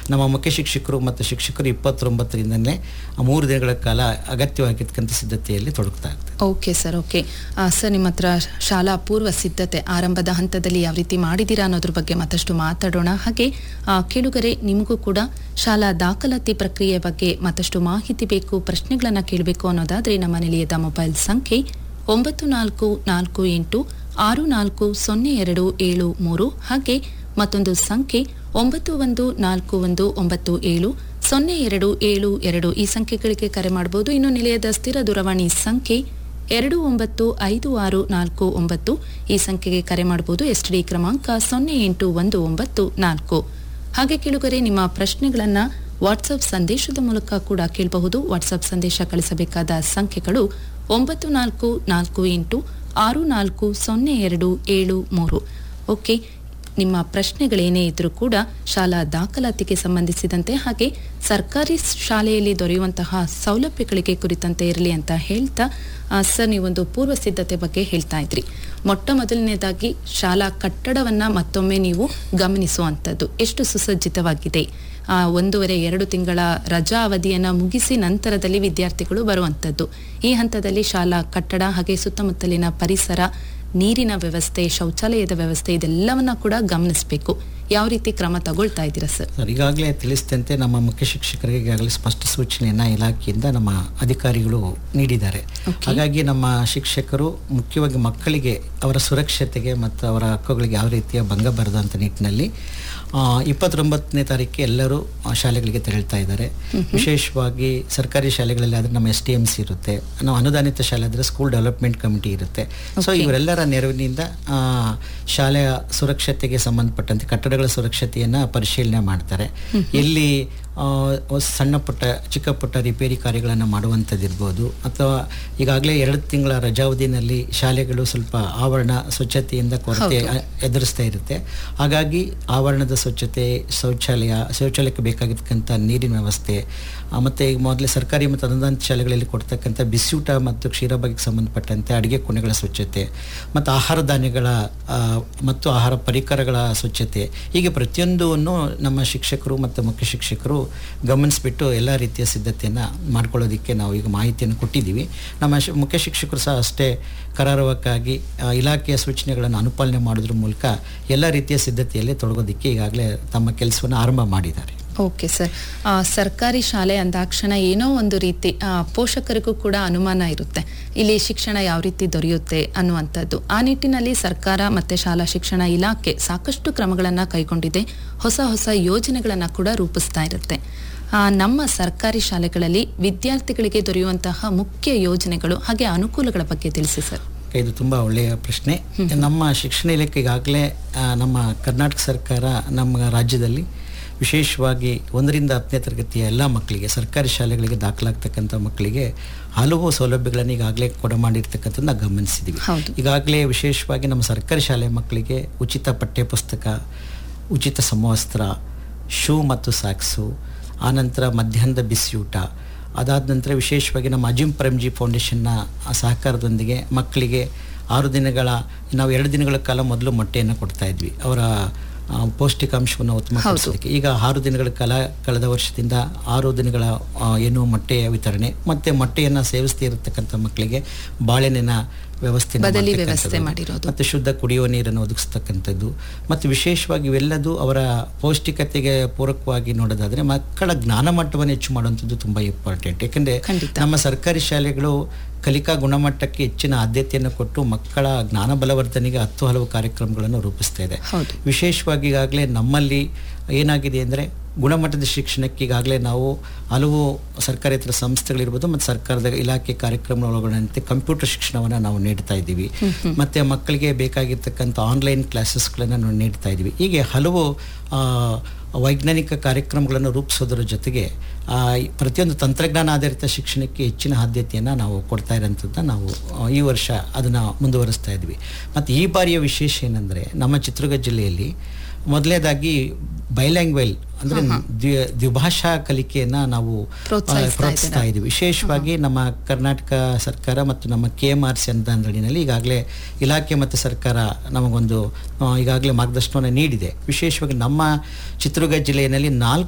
ನಮ್ಮ ಮುಖ್ಯ ಶಿಕ್ಷಕರು ಮತ್ತು ಶಿಕ್ಷಕರು ಇಪ್ಪತ್ತೊಂಬತ್ತರಿಂದಲೇ ಆ ಮೂರು ದಿನಗಳ ಕಾಲ ಅಗತ್ಯವಾಗಿರ್ತಕ್ಕಂಥ ಸಿದ್ಧತೆಯಲ್ಲಿ ತೊಡಗ್ತಾ ಇರ್ತಾರೆ ಓಕೆ ಸರ್ ಓಕೆ ಆ, ಸರ್ ನಿಮ್ಮ ಹತ್ರ ಶಾಲಾ ಪೂರ್ವ ಸಿದ್ಧತೆ ಆರಂಭದ ಹಂತದಲ್ಲಿ ಯಾವ ರೀತಿ ಮಾಡಿದ್ದೀರಾ ಅನ್ನೋದ್ರ ಬಗ್ಗೆ ಮತ್ತಷ್ಟು ಮಾತಾಡೋಣ ಹಾಗೆ ಆ, ಕೇಳುಗರೆ ನಿಮಗೂ ಕೂಡ ಶಾಲಾ ದಾಖಲಾತಿ ಪ್ರಕ್ರಿಯೆ ಬಗ್ಗೆ ಮತ್ತಷ್ಟು ಮಾಹಿತಿ ಬೇಕು ಪ್ರಶ್ನೆಗಳನ್ನು ಕೇಳಬೇಕು ಅನ್ನೋದಾದರೆ ನಮ್ಮ ನಿಲಯದ ಮೊಬೈಲ್ ಸಂಖ್ಯೆ ಒಂಬತ್ತು ನಾಲ್ಕು ನಾಲ್ಕು ಎಂಟು ಆರು ನಾಲ್ಕು ಸೊನ್ನೆ ಎರಡು ಏಳು ಮೂರು ಹಾಗೆ ಮತ್ತೊಂದು ಸಂಖ್ಯೆ ಒಂಬತ್ತು ಒಂದು ನಾಲ್ಕು ಒಂದು ಒಂಬತ್ತು ಏಳು ಸೊನ್ನೆ ಎರಡು ಏಳು ಎರಡು ಈ ಸಂಖ್ಯೆಗಳಿಗೆ ಕರೆ ಮಾಡಬಹುದು ಇನ್ನು ನಿಲಯದ ಸ್ಥಿರ ದೂರವಾಣಿ ಸಂಖ್ಯೆ ಎರಡು ಒಂಬತ್ತು ಐದು ಆರು ನಾಲ್ಕು ಒಂಬತ್ತು ಈ ಸಂಖ್ಯೆಗೆ ಕರೆ ಮಾಡಬಹುದು ಎಸ್ಟಿಡಿ ಕ್ರಮಾಂಕ ಸೊನ್ನೆ ಎಂಟು ಒಂದು ಒಂಬತ್ತು ನಾಲ್ಕು ಹಾಗೆ ಕೇಳುಗರೆ ನಿಮ್ಮ ಪ್ರಶ್ನೆಗಳನ್ನು ವಾಟ್ಸಪ್ ಸಂದೇಶದ ಮೂಲಕ ಕೂಡ ಕೇಳಬಹುದು ವಾಟ್ಸಪ್ ಸಂದೇಶ ಕಳಿಸಬೇಕಾದ ಸಂಖ್ಯೆಗಳು ಒಂಬತ್ತು ನಾಲ್ಕು ನಾಲ್ಕು ಎಂಟು ಆರು ನಾಲ್ಕು ಸೊನ್ನೆ ಎರಡು ಏಳು ಮೂರು ಓಕೆ ನಿಮ್ಮ ಪ್ರಶ್ನೆಗಳೇನೇ ಇದ್ರೂ ಕೂಡ ಶಾಲಾ ದಾಖಲಾತಿಗೆ ಸಂಬಂಧಿಸಿದಂತೆ ಹಾಗೆ ಸರ್ಕಾರಿ ಶಾಲೆಯಲ್ಲಿ ದೊರೆಯುವಂತಹ ಸೌಲಭ್ಯಗಳಿಗೆ ಕುರಿತಂತೆ ಇರಲಿ ಅಂತ ಹೇಳ್ತಾ ಆ, ಸರ್ ನೀವೊಂದು ಪೂರ್ವ ಸಿದ್ಧತೆ ಬಗ್ಗೆ ಹೇಳ್ತಾ ಇದ್ರಿ ಮೊಟ್ಟ ಮೊದಲನೇದಾಗಿ ಶಾಲಾ ಕಟ್ಟಡವನ್ನ ಮತ್ತೊಮ್ಮೆ ನೀವು ಗಮನಿಸುವಂಥದ್ದು ಎಷ್ಟು ಸುಸಜ್ಜಿತವಾಗಿದೆ ಆ, ಒಂದೂವರೆ ಎರಡು ತಿಂಗಳ ರಜಾ ಅವಧಿಯನ್ನ ಮುಗಿಸಿ ನಂತರದಲ್ಲಿ ವಿದ್ಯಾರ್ಥಿಗಳು ಬರುವಂಥದ್ದು ಈ ಹಂತದಲ್ಲಿ ಶಾಲಾ ಕಟ್ಟಡ ಹಾಗೆ ಸುತ್ತಮುತ್ತಲಿನ ಪರಿಸರ ನೀರಿನ ವ್ಯವಸ್ಥೆ ಶೌಚಾಲಯದ ವ್ಯವಸ್ಥೆ ಇದೆಲ್ಲವನ್ನ ಕೂಡ ಗಮನಿಸಬೇಕು ಯಾವ ರೀತಿ ಕ್ರಮ ತಗೊಳ್ತಾ ಇದ್ದೀರಾ ಸರ್ ಸರ್ ಈಗಾಗಲೇ ತಿಳಿಸಿದಂತೆ ನಮ್ಮ ಮುಖ್ಯ ಶಿಕ್ಷಕರಿಗೆ ಈಗಾಗಲೇ ಸ್ಪಷ್ಟ ಸೂಚನೆಯನ್ನು ಇಲಾಖೆಯಿಂದ ನಮ್ಮ ಅಧಿಕಾರಿಗಳು ನೀಡಿದ್ದಾರೆ ಹಾಗಾಗಿ ನಮ್ಮ ಶಿಕ್ಷಕರು ಮುಖ್ಯವಾಗಿ ಮಕ್ಕಳಿಗೆ ಅವರ ಸುರಕ್ಷತೆಗೆ ಮತ್ತು ಅವರ ಹಕ್ಕುಗಳಿಗೆ ಯಾವ ರೀತಿಯ ಭಂಗ ಬರದಂಥ ನಿಟ್ಟಿನಲ್ಲಿ ಆ, ಇಪ್ಪತ್ತೊಂಬತ್ತನೇ ತಾರೀಕಿಗೆ ಎಲ್ಲರೂ ಆ, ಶಾಲೆಗಳಿಗೆ ತೆರಳ್ತಾ ಇದ್ದಾರೆ ವಿಶೇಷವಾಗಿ ಸರ್ಕಾರಿ ಶಾಲೆಗಳಲ್ಲಿ ಆದರೆ ನಮ್ಮ ಎಸ್ ಟಿ ಎಮ್ ಸಿ ಇರುತ್ತೆ ನಾವು ಅನುದಾನಿತ ಶಾಲೆ ಆದರೆ ಸ್ಕೂಲ್ ಡೆವಲಪ್ಮೆಂಟ್ ಕಮಿಟಿ ಇರುತ್ತೆ ಸೊ ಇವರೆಲ್ಲರ ನೆರವಿನಿಂದ ಆ, ಶಾಲೆಯ ಸುರಕ್ಷತೆಗೆ ಸಂಬಂಧಪಟ್ಟಂತೆ ಕಟ್ಟಡಗಳ ಸುರಕ್ಷತೆಯನ್ನು ಪರಿಶೀಲನೆ ಮಾಡ್ತಾರೆ ಎಲ್ಲಿ ಆ, ಸಣ್ಣ ಪುಟ್ಟ ಚಿಕ್ಕ ಪುಟ್ಟ ರಿಪೇರಿ ಕಾರ್ಯಗಳನ್ನು ಮಾಡುವಂಥದ್ದಿರ್ಬೋದು ಅಥವಾ ಈಗಾಗಲೇ ಎರಡು ತಿಂಗಳ ರಜಾವಧಿನಲ್ಲಿ ಶಾಲೆಗಳು ಸ್ವಲ್ಪ ಆವರಣ ಸ್ವಚ್ಛತೆಯಿಂದ ಕೊರತೆ ಅ- ಎದುರಿಸ್ತಾ ಇರುತ್ತೆ ಹಾಗಾಗಿ ಆವರಣದ ಸ್ವಚ್ಛತೆ ಶೌಚಾಲಯ ಶೌಚಾಲಯಕ್ಕೆ ಬೇಕಾಗಿರ್ತಕ್ಕಂಥ ನೀರಿನ ವ್ಯವಸ್ಥೆ ಆ, ಮತ್ತೆ ಈಗ ಮೊದಲೇ ಸರ್ಕಾರಿ ಮತ್ತು ಅನುದಾನಿತ ಶಾಲೆಗಳಲ್ಲಿ ಕೊಡ್ತಕ್ಕಂಥ ಬಿಸಿಯೂಟ ಮತ್ತು ಕ್ಷೀರಭಾಗಕ್ಕೆ ಸಂಬಂಧಪಟ್ಟಂತೆ ಅಡುಗೆ ಕೋಣೆಗಳ ಸ್ವಚ್ಛತೆ ಮತ್ತು ಆಹಾರ ಧಾನ್ಯಗಳ ಆ, ಮತ್ತು ಆಹಾರ ಪರಿಕರಗಳ ಸ್ವಚ್ಛತೆ ಹೀಗೆ ಪ್ರತಿಯೊಂದನ್ನು ನಮ್ಮ ಶಿಕ್ಷಕರು ಮತ್ತು ಮುಖ್ಯ ಶಿಕ್ಷಕರು ಗಮನಿಸಿಬಿಟ್ಟು ಎಲ್ಲ ರೀತಿಯ ಸಿದ್ಧತೆಯನ್ನು ಮಾಡ್ಕೊಳ್ಳೋದಕ್ಕೆ ನಾವು ಈಗ ಮಾಹಿತಿಯನ್ನು ಕೊಟ್ಟಿದ್ದೀವಿ ನಮ್ಮ ಶಿ- ಮುಖ್ಯ ಶಿಕ್ಷಕರು ಸಹ ಅಷ್ಟೇ ಕರಾರುವಕ್ಕಾಗಿ ಆ, ಇಲಾಖೆಯ ಸೂಚನೆಗಳನ್ನು ಅನುಪಾಲನೆ ಮಾಡೋದ್ರ ಮೂಲಕ ಎಲ್ಲ ರೀತಿಯ ಸಿದ್ಧತೆಯಲ್ಲಿ ತೊಡಗೋದಕ್ಕೆ ಈಗಾಗಲೇ ತಮ್ಮ ಕೆಲಸವನ್ನು ಆರಂಭ ಮಾಡಿದ್ದಾರೆ ಓಕೆ ಸರ್ ಆ, ಸರ್ಕಾರಿ ಶಾಲೆ ಅಂದಾಕ್ಷಣ ಏನೋ ಒಂದು ರೀತಿ ಆ, ಪೋಷಕರಿಗೂ ಕೂಡ ಅನುಮಾನ ಇರುತ್ತೆ ಇಲ್ಲಿ ಶಿಕ್ಷಣ ಯಾವ ರೀತಿ ದೊರೆಯುತ್ತೆ ಅನ್ನುವಂಥದ್ದು ಆ ನಿಟ್ಟಿನಲ್ಲಿ ಸರ್ಕಾರ ಮತ್ತೆ ಶಾಲಾ ಶಿಕ್ಷಣ ಇಲಾಖೆ ಸಾಕಷ್ಟು ಕ್ರಮಗಳನ್ನು ಕೈಗೊಂಡಿದೆ ಹೊಸ ಹೊಸ ಯೋಜನೆಗಳನ್ನು ಕೂಡ ರೂಪಿಸ್ತಾ ಇರುತ್ತೆ ಆ, ನಮ್ಮ ಸರ್ಕಾರಿ ಶಾಲೆಗಳಲ್ಲಿ ವಿದ್ಯಾರ್ಥಿಗಳಿಗೆ ದೊರೆಯುವಂತಹ ಮುಖ್ಯ ಯೋಜನೆಗಳು ಹಾಗೆ ಅನುಕೂಲಗಳ ಬಗ್ಗೆ ತಿಳಿಸಿ ಸರ್ ಇದು ತುಂಬ ಒಳ್ಳೆಯ ಪ್ರಶ್ನೆ ನಮ್ಮ ಶಿಕ್ಷಣ ಇಲಾಖೆ ಈಗಾಗಲೇ ಆ, ನಮ್ಮ ಕರ್ನಾಟಕ ಸರ್ಕಾರ ನಮ್ಮ ರಾಜ್ಯದಲ್ಲಿ ವಿಶೇಷವಾಗಿ ಒಂದರಿಂದ ಹತ್ತನೇ ತರಗತಿಯ ಎಲ್ಲ ಮಕ್ಕಳಿಗೆ ಸರ್ಕಾರಿ ಶಾಲೆಗಳಿಗೆ ದಾಖಲಾಗ್ತಕ್ಕಂಥ ಮಕ್ಕಳಿಗೆ ಹಲವು ಸೌಲಭ್ಯಗಳನ್ನು ಈಗಾಗಲೇ ಕೊಡ ಮಾಡಿರ್ತಕ್ಕಂಥದ್ದು ನಾವು ಗಮನಿಸಿದ್ದೀವಿ ಹೌದು. ಈಗಾಗಲೇ ವಿಶೇಷವಾಗಿ ನಮ್ಮ ಸರ್ಕಾರಿ ಶಾಲೆ ಮಕ್ಕಳಿಗೆ ಉಚಿತ ಪಠ್ಯಪುಸ್ತಕ ಉಚಿತ ಸಮವಸ್ತ್ರ ಶೂ ಮತ್ತು ಸಾಕ್ಸು ಆನಂತರ ಮಧ್ಯಾಹ್ನದ ಬಿಸಿಯೂಟ ಅದಾದ ನಂತರ ವಿಶೇಷವಾಗಿ ನಮ್ಮ ಅಜಿಂ ಪ್ರೇಮ್ಜಿ ಫೌಂಡೇಶನ್ನ ಸಹಕಾರದೊಂದಿಗೆ ಮಕ್ಕಳಿಗೆ ಆರು ದಿನಗಳ ನಾವು ಎರಡು ದಿನಗಳ ಕಾಲ ಮೊದಲು ಮೊಟ್ಟೆಯನ್ನು ಕೊಡ್ತಾ ಇದ್ವಿ ಅವರ ಆ, ಪೌಷ್ಟಿಕಾಂಶವನ್ನು ಉತ್ತಮಪಡಿಸೋದಕ್ಕೆ ಈಗ ಆರು ದಿನಗಳ ಕಾಲ ಕಳೆದ ವರ್ಷದಿಂದ ಆರು ದಿನಗಳ ಆ, ಏನು ಮೊಟ್ಟೆಯ ವಿತರಣೆ ಮತ್ತು ಮೊಟ್ಟೆಯನ್ನು ಸೇವಿಸ್ತಾ ಇರತಕ್ಕಂಥ ಮಕ್ಕಳಿಗೆ ಬಾಳೆಹಣ್ಣಿನ ವ್ಯವಸ್ಥೆ ಬದಲಿ ವ್ಯವಸ್ಥೆ ಮಾಡಿರೋದು. ಮತ್ತು ಶುದ್ಧ ಕುಡಿಯುವ ನೀರನ್ನು ಒದಗಿಸ್ತಕ್ಕಂಥದ್ದು ಮತ್ತು ವಿಶೇಷವಾಗಿ ಇವೆಲ್ಲದೂ ಅವರ ಪೌಷ್ಟಿಕತೆಗೆ ಪೂರಕವಾಗಿ ನೋಡೋದಾದರೆ ಮಕ್ಕಳ ಜ್ಞಾನ ಮಟ್ಟವನ್ನು ಹೆಚ್ಚು ಮಾಡುವಂಥದ್ದು ತುಂಬ ಇಂಪಾರ್ಟೆಂಟ್ ಯಾಕೆಂದರೆ ಖಂಡಿತ. ನಮ್ಮ ಸರ್ಕಾರಿ ಶಾಲೆಗಳು ಕಲಿಕಾ ಗುಣಮಟ್ಟಕ್ಕೆ ಹೆಚ್ಚಿನ ಆದ್ಯತೆಯನ್ನು ಕೊಟ್ಟು ಮಕ್ಕಳ ಜ್ಞಾನ ಬಲವರ್ಧನೆಗೆ ಹತ್ತು ಹಲವು ಕಾರ್ಯಕ್ರಮಗಳನ್ನು ರೂಪಿಸ್ತಾ ಇದೆ ಹೌದು. ವಿಶೇಷವಾಗಿ ಈಗಾಗಲೇ ನಮ್ಮಲ್ಲಿ ಏನಾಗಿದೆ ಅಂದರೆ ಗುಣಮಟ್ಟದ ಶಿಕ್ಷಣಕ್ಕೆ ಈಗಾಗಲೇ ನಾವು ಹಲವು ಸರ್ಕಾರೇತರ ಸಂಸ್ಥೆಗಳಿರ್ಬೋದು ಮತ್ತು ಸರ್ಕಾರದ ಇಲಾಖೆ ಕಾರ್ಯಕ್ರಮಗಳ ಒಳಗೊಂಡಂತೆ ಕಂಪ್ಯೂಟರ್ ಶಿಕ್ಷಣವನ್ನು ನಾವು ನೀಡ್ತಾ ಇದ್ದೀವಿ ಮತ್ತು ಮಕ್ಕಳಿಗೆ ಬೇಕಾಗಿರ್ತಕ್ಕಂಥ ಆನ್ಲೈನ್ ಕ್ಲಾಸಸ್ಗಳನ್ನು ನಾವು ನೀಡ್ತಾ ಇದ್ದೀವಿ ಹೀಗೆ ಹಲವು ಆ, ವೈಜ್ಞಾನಿಕ ಕಾರ್ಯಕ್ರಮಗಳನ್ನು ರೂಪಿಸೋದರ ಜೊತೆಗೆ ಆ, ಈ ಪ್ರತಿಯೊಂದು ತಂತ್ರಜ್ಞಾನ ಆಧಾರಿತ ಶಿಕ್ಷಣಕ್ಕೆ ಹೆಚ್ಚಿನ ಆದ್ಯತೆಯನ್ನು ನಾವು ಕೊಡ್ತಾ ಇರೋಂಥದ್ದನ್ನ ನಾವು ಆ, ಈ ವರ್ಷ ಅದನ್ನು ಮುಂದುವರಿಸ್ತಾ ಇದ್ವಿ ಮತ್ತು ಈ ಬಾರಿಯ ವಿಶೇಷ ಏನಂದರೆ ನಮ್ಮ ಚಿತ್ರದುರ್ಗ ಜಿಲ್ಲೆಯಲ್ಲಿ ಮೊದಲನೇದಾಗಿ ಬೈಲ್ಯಾಂಗ್ವೆಲ್ ಅಂದರೆ ದ್ವಿ- ದ್ವಿಭಾಷಾ ಕಲಿಕೆಯನ್ನು ನಾವು ಆ, ಪ್ರೋತ್ಸಾಹಿಸ್ತಾ ಪ್ರೋತ್ಸಾಹಿಸ್ತಾ ಇದ್ದೀವಿ ವಿಶೇಷವಾಗಿ ನಮ್ಮ ಕರ್ನಾಟಕ ಸರ್ಕಾರ ಮತ್ತು ನಮ್ಮ ಕೆ ಎಮ್ ಆರ್ ಸಿ ಅನುದಾನದಡಿನಲ್ಲಿ ಈಗಾಗಲೇ ಇಲಾಖೆ ಮತ್ತು ಸರ್ಕಾರ ನಮಗೊಂದು ಆ, ಈಗಾಗಲೇ ಮಾರ್ಗದರ್ಶನವನ್ನು ನೀಡಿದೆ ವಿಶೇಷವಾಗಿ ನಮ್ಮ ಚಿತ್ರದುರ್ಗ ಜಿಲ್ಲೆಯಲ್ಲಿ ನಾಲ್ಕು